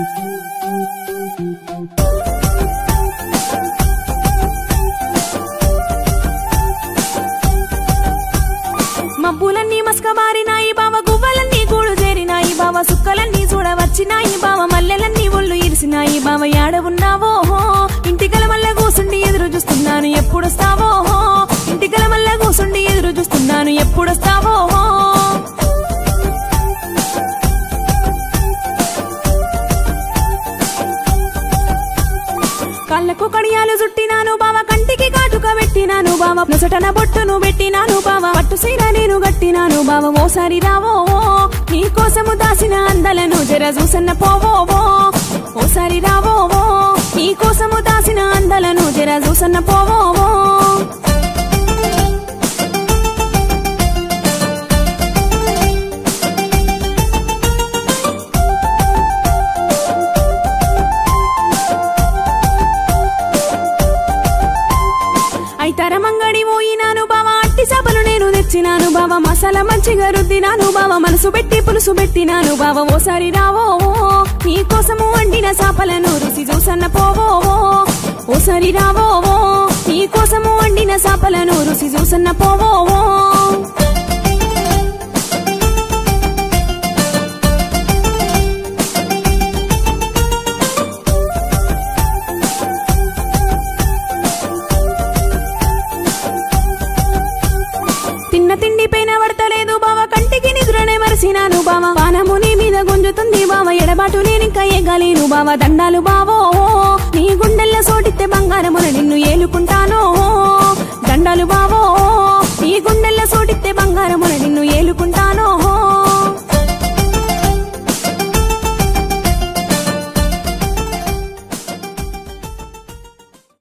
మబ్బులన్నీ మస్కబారినాయి బావ గువ్వలన్నీ గూడు చేరినాయి బావ సుక్కలన్నీ చూడవచ్చినాయి బావ మల్లెలన్నీ ఒళ్ళు ఇరిసినాయి బావ యాడ ఉన్నావో ఇంటికల మల్ల కూసుండి ఎదురు చూస్తున్నాను ఎప్పుడొస్తావో ఇంటికల మల్ల కూసుండి ఎదురు చూస్తున్నాను ఎప్పుడొస్తావో కళ్ళకు కడియాలు చుట్టినాను బావ కంటికి కాటుక పెట్టినాను బావ నొసటన బొట్టును పెట్టినాను బావ పట్టు సీర నేను గట్టినాను బావ ఓసారి రావో నీ కోసము దాసిన అందలను జర చూసన్న పోవో ఓసారి రావో నీ కోసము దాసిన అందలను జర చూసన్న పోవో అయితర మంగడి పోయినాను బావ అట్టి చేపలు నేను తెచ్చినాను బావ మసాలా మంచిగా రుద్దినాను బావ మనసు పెట్టి పులుసు పెట్టినాను బావ ఓసారి రావో నీ కోసము వండిన చేపలను రుచి చూసన్న పోవో ఓసారి రావో నీ కోసము వండిన చేపలను రుచి చూసన్న పోవో తిన్న తిండి పైన పడతలేదు బావ కంటికి నిద్రనే మరిసినాను బావ పానము నీ మీద గుంజుతుంది బావ ఎడబాటు నేనింకా ఎగలేను బావ దండాలు బావో నీ గుండెల్లో సోటితే బంగారమున నిన్ను ఏలుకుంటాను దండాలు బావో నీ గుండెల్లో సోటితే బంగారం